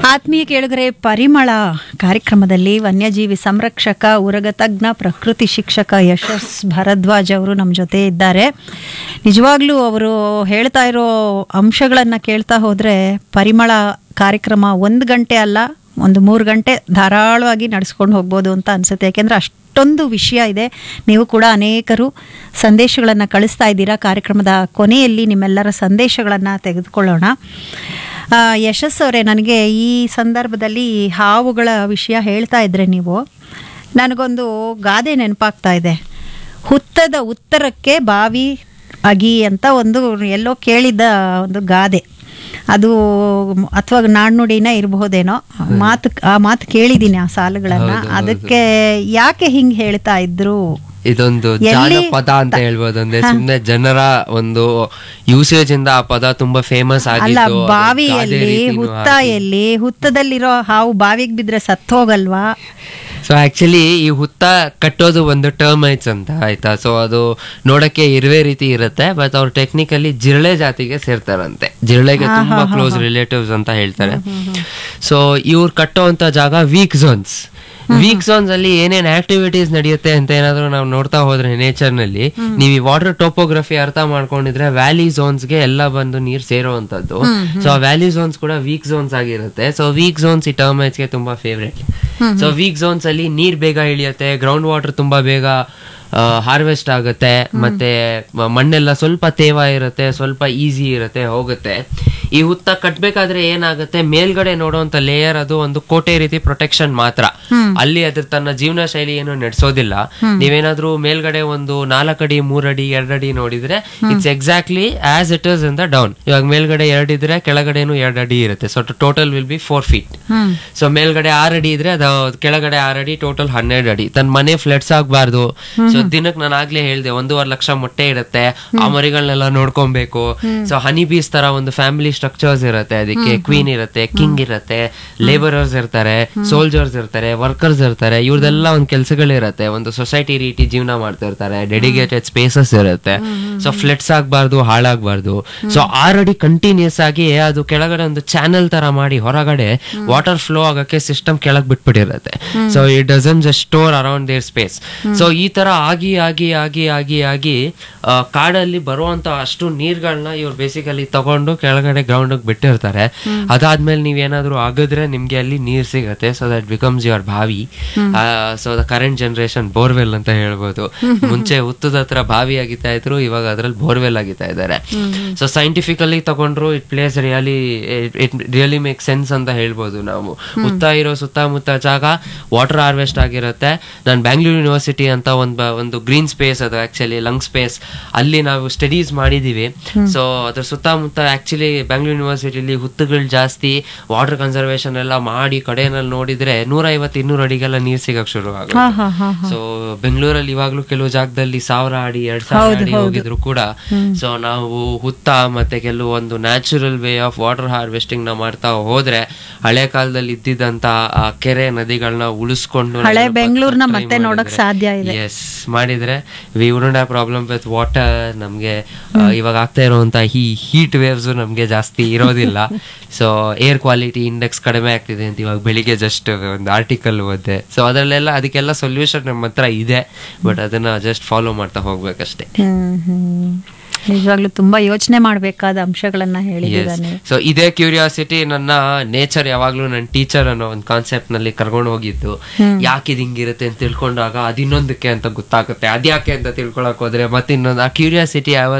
ಆತ್ಮೀಯ ಕೇಳುಗರೆ ಪರಿಮಳ ಕಾರ್ಯಕ್ರಮದಲ್ಲಿ ವನ್ಯಜೀವಿ ಸಂರಕ್ಷಕ ಉರಗ ತಜ್ಞ ಪ್ರಕೃತಿ ಶಿಕ್ಷಕ ಯಶಸ್ ಭರದ್ವಾಜ್ ಅವರು ನಮ್ಮ ಜೊತೆ ಇದ್ದಾರೆ ನಿಜವಾಗ್ಲೂ ಅವರು ಹೇಳ್ತಾ ಇರೋ ಅಂಶಗಳನ್ನು ಕೇಳ್ತಾ ಹೋದರೆ ಪರಿಮಳ ಕಾರ್ಯಕ್ರಮ ಒಂದು ಗಂಟೆ ಅಲ್ಲ ಒಂದು ಮೂರು ಗಂಟೆ ಧಾರಾಳವಾಗಿ ನಡೆಸ್ಕೊಂಡು ಹೋಗ್ಬೋದು ಅಂತ ಅನಿಸುತ್ತೆ ಯಾಕೆಂದರೆ ಅಷ್ಟೊಂದು ವಿಷಯ ಇದೆ ನೀವು ಕೂಡ ಅನೇಕರು ಸಂದೇಶಗಳನ್ನು ಕಳಿಸ್ತಾ ಇದ್ದೀರಾ ಕಾರ್ಯಕ್ರಮದ ಕೊನೆಯಲ್ಲಿ ನಿಮ್ಮೆಲ್ಲರ ಸಂದೇಶಗಳನ್ನು ತೆಗೆದುಕೊಳ್ಳೋಣ ಆ, ಯಶಸ್ ಅವರೇ ನನಗೆ ಈ ಸಂದರ್ಭದಲ್ಲಿ ಈ ಹಾವುಗಳ ವಿಷಯ ಹೇಳ್ತಾ ಇದ್ರೆ ನೀವು ನನಗೊಂದು ಗಾದೆ ನೆನಪಾಗ್ತಾ ಇದೆ ಹುತ್ತದ ಉತ್ತರಕ್ಕೆ ಬಾವಿ ಅಗಿ ಅಂತ ಒಂದು ಎಲ್ಲೋ ಕೇಳಿದ್ದ ಒಂದು ಗಾದೆ ಅದು ಅಥವಾ ನಾಣ್ಣುಡಿನ ಇರಬಹುದೇನೋ ಮಾತು ಆ ಮಾತು ಕೇಳಿದ್ದೀನಿ ಆ ಸಾಲುಗಳನ್ನ ಹೌದು, ಹೌದು. ಅದಕ್ಕೆ ಯಾಕೆ ಹಿಂಗ್ ಹೇಳ್ತಾ ಇದ್ರು ಇದೊಂದು ಎಲ್ಲಿ- ಜಾನಪದ ಅಂತ ಹೇಳ್ಬೋದು ಅಂದ್ರೆ ಸುಮ್ನೆ ಜನರ ಒಂದು ಯೂಸೇಜ್ ಇಂದ ಆ ಪದ ತುಂಬಾ ಫೇಮಸ್ ಅಲ್ಲ ಆಗಿತ್ತು ಅದು ಗಾದೆ ಬಾವಿಯಲ್ಲಿ ರೀತಿನೂ ಹುತ್ತ ಆಗಿ. ಎಲ್ಲಿ ಹುತ್ತದಲ್ಲಿರೋ ಹಾವು ಬಾವಿಗೆ ಬಿದ್ರೆ ಸತ್ತೋಗಲ್ವಾ ಸೊ ಆಕ್ಚುಲಿ ಈ ಹುತ್ತ ಕಟ್ಟೋದು ಒಂದು ಟರ್ಮೈಟ್ಸ್ ಅಂತ ಆಯ್ತಾ ಸೊ ಅದು ನೋಡಕ್ಕೆ ಇರುವೆ ರೀತಿ ಇರುತ್ತೆ ಬಟ್ ಅವ್ರು ಟೆಕ್ನಿಕಲಿ ಜಿರಳೆ ಜಾತಿಗೆ ಸೇರ್ತಾರಂತೆ ಜಿರಳೆಗೆ ತುಂಬಾ ಕ್ಲೋಸ್ ರಿಲೇಟಿವ್ಸ್ ಅಂತ ಹೇಳ್ತಾರೆ ಸೊ ಇವ್ರು ಕಟ್ಟೋಂತ ಜಾಗ ವೀಕ್ ಝೋನ್ಸ್ ವೀಕ್ ಝೋನ್ಸ್ ಅಲ್ಲಿ ಏನೇನ್ ಆಕ್ಟಿವಿಟೀಸ್ ನಡೆಯುತ್ತೆ ಅಂತ ಏನಾದ್ರು ನಾವು ನೋಡ್ತಾ ಹೋದ್ರೆ ನೇಚರ್ ನಲ್ಲಿ ನೀವು ಈ ವಾಟರ್ ಟೋಪೋಗ್ರಫಿ ಅರ್ಥ ಮಾಡ್ಕೊಂಡಿದ್ರೆ ವ್ಯಾಲಿ ಝೋನ್ಸ್ ಗೆ ಎಲ್ಲ ಬಂದು ನೀರ್ ಸೇರುವಂತದ್ದು ಸೊ ಆ ವ್ಯಾಲಿ ಝೋನ್ಸ್ ಕೂಡ ವೀಕ್ ಝೋನ್ಸ್ ಆಗಿರುತ್ತೆ ಸೊ ವೀಕ್ ಝೋನ್ಸ್ ಈ ಟರ್ಮೈಟ್ಸ್ ಗೆ ತುಂಬಾ ಫೇವ್ರೇಟ್ ಸೊ ವೀಕ್ ಝೋನ್ಸ್ ಅಲ್ಲಿ ನೀರ್ ಬೇಗ ಇಳಿಯುತ್ತೆ ಗ್ರೌಂಡ್ ವಾಟರ್ ತುಂಬಾ ಬೇಗ ಹಾರ್ವೆಸ್ಟ್ ಆಗುತ್ತೆ ಮತ್ತೆ ಮ- ಮಣ್ಣೆಲ್ಲ ಸ್ವಲ್ಪ ತೇವ ಇರುತ್ತೆ ಸ್ವಲ್ಪ ಈಸಿ ಇರುತ್ತೆ ಹೋಗುತ್ತೆ ಈ ಹುತ್ತ ಕಟ್ಬೇಕಾದ್ರೆ ಏನಾಗುತ್ತೆ ಮೇಲ್ಗಡೆ ನೋಡುವಂತ ಲೇಯರ್ ಅದು ಒಂದು ಕೋಟೆ ರೀತಿ ಪ್ರೊಟೆಕ್ಷನ್ ಮಾತ್ರ ಅಲ್ಲಿ ಅದ್ರ ತನ್ನ ಜೀವನ ಶೈಲಿ ಏನು ನಡೆಸೋದಿಲ್ಲ ನೀವೇನಾದ್ರೂ ಮೇಲ್ಗಡೆ ಒಂದು ನಾಲ್ಕಡಿ ಮೂರಡಿ ಎರಡಡಿ ನೋಡಿದ್ರೆ it's exactly as it is in the down ಇವಾಗ ಮೇಲ್ಗಡೆ ಎರಡಿದ್ರೆ ಕೆಳಗಡೆನು ಎರಡು ಅಡಿ ಇರುತ್ತೆ so total will be four feet so ಮೇಲ್ಗಡೆ ಆರ್ ಅಡಿ ಇದ್ರೆ ಅದು ಕೆಳಗಡೆ ಆರ್ ಅಡಿ ಟೋಟಲ್ ಹನ್ನೆರಡು ಅಡಿ ತನ್ನ ಮನೆ ಫ್ಲಡ್ಸ್ ಆಗ್ಬಾರ್ದು ಸೊ ದಿನಕ್ಕೆ ನಾನು ಆಗ್ಲೇ ಹೇಳ್ದೆ ಒಂದೂವರೆ ಲಕ್ಷ ಮೊಟ್ಟೆ ಇರುತ್ತೆ ಆ ಮರಿಗಳನ್ನೆಲ್ಲ ನೋಡ್ಕೊಬೇಕು ಸೊ ಹನಿ ಬೀಸ್ ತರ ಒಂದು ಫ್ಯಾಮಿಲಿ ಸ್ಟ್ರಕ್ಚರ್ಸ್ ಇರುತ್ತೆ ಅದಕ್ಕೆ ಕ್ವೀನ್ ಇರುತ್ತೆ ಕಿಂಗ್ ಇರುತ್ತೆ ಲೇಬರರ್ಸ್ ಇರ್ತಾರೆ ಸೋಲ್ಜರ್ಸ್ ಇರ್ತಾರೆ ವರ್ಕರ್ಸ್ ಇರ್ತಾರೆ ಇವ್ರದೆಲ್ಲ ಒಂದು ಕೆಲಸಗಳಿರುತ್ತೆ ಒಂದು ಸೊಸೈಟಿ ರೀತಿ ಜೀವನ ಮಾಡ್ತಾ ಇರ್ತಾರೆ ಡೆಡಿಕೇಟೆಡ್ ಸ್ಪೇಸಸ್ ಇರುತ್ತೆ ಸೊ ಫ್ಲಡ್ಸ್ ಆಗ್ಬಾರ್ದು ಹಾಳಾಗ್ಬಾರ್ದು ಸೊ ಆಲ್ರೆಡಿ ಕಂಟಿನ್ಯೂಸ್ ಆಗಿ ಅದು ಕೆಳಗಡೆ ಒಂದು ಚಾನೆಲ್ ತರ ಮಾಡಿ ಹೊರಗಡೆ ವಾಟರ್ ಫ್ಲೋ ಆಗಕ್ಕೆ ಸಿಸ್ಟಮ್ ಕೆಳಗ್ ಬಿಟ್ಬಿಟ್ಟಿರುತ್ತೆ so it doesn't just store around there space so ಈ ತರ ಆಗಿ ಆಗಿ ಆಗಿ ಆಗಿ ಆಗಿ ಆ, ಕಾಡಲ್ಲಿ ಬರುವಂತ ಅಷ್ಟು ನೀರ್ಗಳನ್ನ ಇವ್ರು ಬೇಸಿಕಲಿ ತಗೊಂಡು ಕೆಳಗಡೆ ಗ್ರೌಂಡ್ ಬಿಟ್ಟಿರ್ತಾರೆ ಅದಾದ್ಮೇಲೆ ನೀವೇನಾದ್ರೂ ಆಗಿದ್ರೆ ನಿಮ್ಗೆ ಅಲ್ಲಿ ನೀರ್ ಸಿಗತ್ತೆ ಸೊ ದಟ್ ಬಿಕಮ್ಸ್ ಯುವರ್ ಬಾವಿ so the current generation borewell ಅಂತ ಹೇಳ್ಬೋದು ಮುಂಚೆ ಹುತ್ತದ ಹತ್ರ ಬಾವಿ ಆಗಿತಾ ಇದ್ರು ಇವಾಗ ಅದ್ರಲ್ಲಿ ಬೋರ್ವೆಲ್ ಆಗಿತಾ ಇದ್ದಾರೆ ಸೊ ಸೈಂಟಿಫಿಕಲಿ ತಗೊಂಡ್ರು it place really it really make sense ಅಂತ ಹೇಳ್ಬೋದು ನಾವು ಹುತ್ತ ಇರೋ ಸುತ್ತಮುತ್ತ ಜಾಗ ವಾಟರ್ ಹಾರ್ವೆಸ್ಟ್ ಆಗಿರುತ್ತೆ ನಾನು ಬ್ಯಾಂಗ್ಳೂರ್ ಯೂನಿವರ್ಸಿಟಿ ಅಂತ ಒಂದು ಒಂದು ಗ್ರೀನ್ ಸ್ಪೇಸ್ ಅದು ಆಕ್ಚುಲಿ ಲಂಗ್ ಸ್ಪೇಸ್ ಅಲ್ಲಿ ನಾವು ಸ್ಟಡೀಸ್ ಮಾಡಿದೀವಿ ಸೊ ಅದ್ರ ಸುತ್ತಮುತ್ತ ಆಕ್ಚುಲಿ ಬ್ಯಾಂಗ್ಳೂರ್ ಯೂನಿವರ್ಸಿಟಿಲಿ ಹುತ್ತುಗಳು ಜಾಸ್ತಿ ವಾಟರ್ ಕನ್ಸರ್ವೇಷನ್ ಎಲ್ಲ ಮಾಡಿ ಕಡೆನಲ್ಲಿ ನೋಡಿದ್ರೆ ನೂರ ಐವತ್ತು ಇನ್ನೂರು ಅಡಿಗೆಲ್ಲ ನೀರ್ ಸಿಗಕ್ ಶುರು ಹಾ ಆಗುತ್ತೆ ಹಾ ಹಾ ಸೊ ಬೆಂಗಳೂರಲ್ಲಿ ಇವಾಗ್ಲೂ ಕೆಲವು ಜಾಗದಲ್ಲಿ ಸಾವಿರ ಅಡಿ ಎರಡ್ ಸಾವಿರ ಅಡಿ ಹೋಗಿದ್ರು ಕೂಡ ಸೊ ನಾವು ಹುತ್ತ ಮತ್ತೆ ಕೆಲವೊಂದು natural way of water harvesting ನ ಮಾಡ್ತಾ ಹೋದ್ರೆ ಹಳೆ ಕಾಲದಲ್ಲಿ ಇದ್ದಿದ್ದಂತ ಆ ಕೆರೆ ನದಿಗಳನ್ನ ಉಳಿಸ್ಕೊಂಡು ಹಳೆ ಬೆಂಗಳೂರ್ನ ಮತ್ತೆ ನೋಡಕ್ ಸಾಧ್ಯ ಇದೆ ಎಸ್ ಮಾಡಿದ್ರೆ we wouldn't have problem with water ನಮ್ಗೆ ಆ, ಇವಾಗ ಆಗ್ತಾ ಇರುವಂತ ಈ ಹೀಟ್ ವೇವ್ಸ್ ನಮ್ಗೆ ಜಾಸ್ತಿ ಇರೋದಿಲ್ಲ ಸೊ ಏರ್ ಕ್ವಾಲಿಟಿ ಇಂಡೆಕ್ಸ್ ಕಡಿಮೆ ಆಗ್ತಿದೆ ಅಂತ ಇವಾಗ ಬೆಳಿಗ್ಗೆ ಜಸ್ಟ್ ಒಂದು ಆರ್ಟಿಕಲ್ ಓದಿದೆ ಸೊ ಅದರಲ್ಲೆಲ್ಲ ಅದಕ್ಕೆಲ್ಲ ಸೊಲ್ಯೂಷನ್ ನಮ್ಮ ಹತ್ರ ಇದೆ ಬಟ್ ಅದನ್ನ ಜಸ್ಟ್ ಫಾಲೋ ಮಾಡ್ತಾ ಹೋಗ್ಬೇಕಷ್ಟೇ ಹ್ಮ್ ಹ್ಮ್ ನಿಜವಾಗ್ಲೂ ತುಂಬಾ ಯೋಚನೆ ಮಾಡ್ಬೇಕಾದ ಅಂಶಗಳನ್ನ ಹೇಳಿದ್ದೀರಾ ಸೊ ಇದೇ ಕ್ಯೂರಿಯಾಸಿಟಿ ನನ್ನ ನೇಚರ್ ಯಾವಾಗ್ಲೂ ನನ್ನ ಟೀಚರ್ ಅನ್ನೋ ಒಂದು ಕಾನ್ಸೆಪ್ಟ್ ನಲ್ಲಿ ಕರ್ಕೊಂಡು ಹೋಗಿದ್ದು ಯಾಕೆ ಇದು ಹಿಂಗಿರುತ್ತೆ ಅಂತ ತಿಳ್ಕೊಂಡಾಗ ಅದಿನ್ನೊಂದಕ್ಕೆ ಅಂತ ಗೊತ್ತಾಗುತ್ತೆ ಅದ್ಯಾಕೆ ಅಂತ ತಿಳ್ಕೊಳಕ್ ಹೋದ್ರೆ ಮತ್ತೆ ಇನ್ನೊಂದು ಆ ಕ್ಯೂರಿಯಾಸಿಟಿ